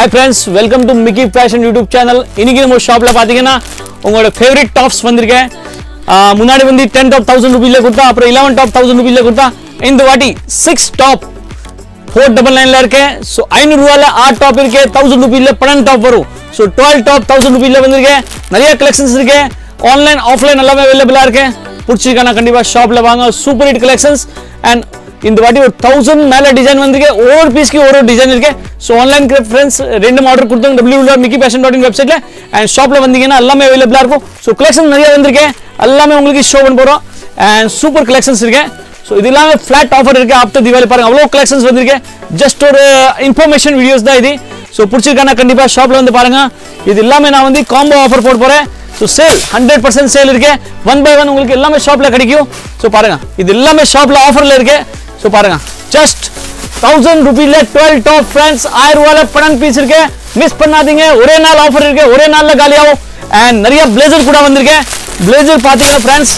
hi friends welcome to Mickey fashion YouTube channel இன்னைக்கு நம்ம ஷாப்பில் பார்த்தீங்கன்னா உங்களோட ஃபேவரட் டாப்ஸ் வந்திருக்கேன் ஆஹ் முன்னாடி வந்து டென் டாப் தௌசண்ட் ருபீஸில் கொடுத்தா அப்புறம் லெவன் டாப் தௌசண்ட் ருபீஸில் கொடுத்தா இந்த வாட்டி சிக்ஸ் டாப் ஃபோர் டபுள் நைனில் இருக்கேன் ஸோ ஐநூறுரூவாவில் ஆறு டாப் இருக்கு தௌசண்ட் ருபீஸில் பன்னெண்டு டாப் வரும் ஸோ டுவெல் டாப் தௌசண்ட் ருபீஸில் வந்திருக்கேன் நிறைய கலெக்ஷன்ஸ் இருக்கு ஆன்லைன் ஆஃப்லைன் எல்லாமே அவைலபிளாக இருக்கு பிடிச்சிருக்கானா கண்டிப்பாக ஷாப்பில் வாங்க சூப்பர் ஹிட் கலெக்ஷன்ஸ் அண்ட் இந்த வாட்டி ஒரு தௌசண்ட் மேலே டிசைன் வந்திருக்கு ஒவ்வொரு பீஸ்க்கு ஒரு ஒரு டிசைன் இருக்கு ஸோ ஆன்லைன் ஃப்ரெண்ட்ஸ் ரெண்டு ஆர்டர் கொடுத்தோம் W dot Mickey fashion dot in வெப்சைட்டில் அண்ட் ஷாப்பில் வந்தீங்கன்னா எல்லாமே அவைலபிளாக இருக்கும் ஸோ கலெக்ஷன் நிறைய வந்திருக்கேன் எல்லாமே உங்களுக்கு ஷோ பண்ண போகிறோம் அண்ட் சூப்பர் கலெக்ஷன்ஸ் இருக்கேன் ஸோ இது எல்லாமே ஃபிளாட் ஆஃபர் இருக்கு ஆஃப்டர் தீபாவளி பாருங்க அவ்வளோ கலெக்ஷன்ஸ் வந்திருக்கு ஜஸ்ட் ஒரு இன்ஃபர்மேஷன் வீடியோஸ் தான் இது ஸோ பிடிச்சிருக்கானா கண்டிப்பாக ஷாப்பில் வந்து பாருங்க இது எல்லாமே நான் வந்து காம்போ ஆஃபர் போட போகிறேன் so sale hundred percent sale இருக்கு ஒன் பை ஒன் உங்களுக்கு எல்லாமே ஷாப்பில் கிடைக்கும் ஸோ பாருங்க இது எல்லாமே ஷாப்பில் ஆஃபரில் இருக்கு ஸோ பாருங்க ஜஸ்ட் தௌசண்ட் ருபீல டுவெல் டாப் ஃப்ரெண்ட்ஸ் ஆயிரம் ரூபாயில பன்னெண்டு பீஸ் இருக்கு மிஸ் பண்ணாதீங்க ஒரே நாள் ஆஃபர் இருக்கு ஒரே நாளில் காலியாகும் அண்ட் நிறைய பிளேசர் கூட வந்திருக்கேன் பிளேசர் பார்த்தீங்கன்னா friends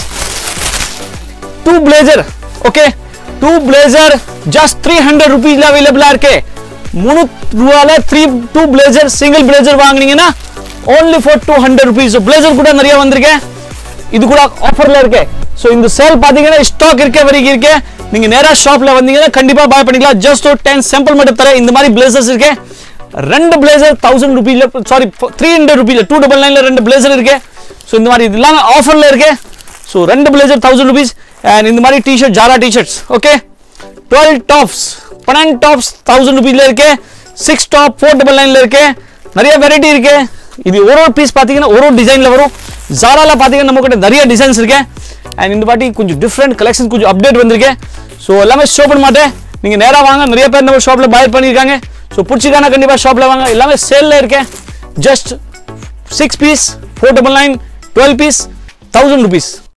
two blazer okay two blazer just three hundred ருபீஸ்ல அவைலபிளா இருக்கு மூணு ரூபால three two blazer single blazer வாங்குனீங்கன்னா only for two hundred rupees blazer கூட நிறைய வந்திருக்கு இது கூட ஆஃபர்ல இருக்கு ஸோ இந்த சேல் பார்த்தீங்கன்னா ஸ்டாக் இருக்க வரைக்கும் இருக்கு நீங்க நேரா ஷாப்ல வந்தீங்கன்னா கண்டிப்பா பாய் பண்ணிக்கலாம் ஜஸ்ட் ஒரு டென் சாம்பிள் மட்டும் தரேன் இந்த மாதிரி பிளேசர்ஸ் இருக்கு ரெண்டு பிளேசர் தௌசண்ட் ருபீல சாரி த்ரீ ஹண்ட்ரட் ருபீல டூ டபுள் நைன்ல ரெண்டு பிளேசர் இருக்கு ஸோ இந்த மாதிரி இது எல்லாமே ஆஃபர்ல இருக்கு ஸோ ரெண்டு பிளேசர் தௌசண்ட் ருபீஸ் அண்ட் இந்த மாதிரி t-shirt Zara t-shirts okay twelve tops பன்னெண்டு டாப்ஸ் தௌசண்ட் ருபீஸ்ல இருக்கு சிக்ஸ் டாப் ஃபோர் டபுள் நைன்ல இருக்கு நிறைய வெரைட்டி இருக்கு இது ஒரு ஒரு பீஸ் பார்த்தீங்கன்னா ஒரு ஒரு டிசைனில் வரும் ஜாரால பார்த்தீங்கன்னா நம்ம கிட்ட நிறைய டிசைன்ஸ் இருக்கு அண்ட் இந்த வாட்டி கொஞ்சம் டிஃப்ரெண்ட் கலெக்ஷன் கொஞ்சம் அப்டேட் வந்திருக்கு ஸோ எல்லாமே ஷோ பண்ண மாட்டேன் நீங்கள் நேராக வாங்க நிறைய பேர் நம்ம ஷாப்பில் பை பண்ணியிருக்காங்க ஸோ பிடிச்சிக்கான கண்டிப்பாக ஷாப்பில் வாங்க எல்லாமே சேலில் இருக்கேன் just six piece four double nine twelve piece thousand rupees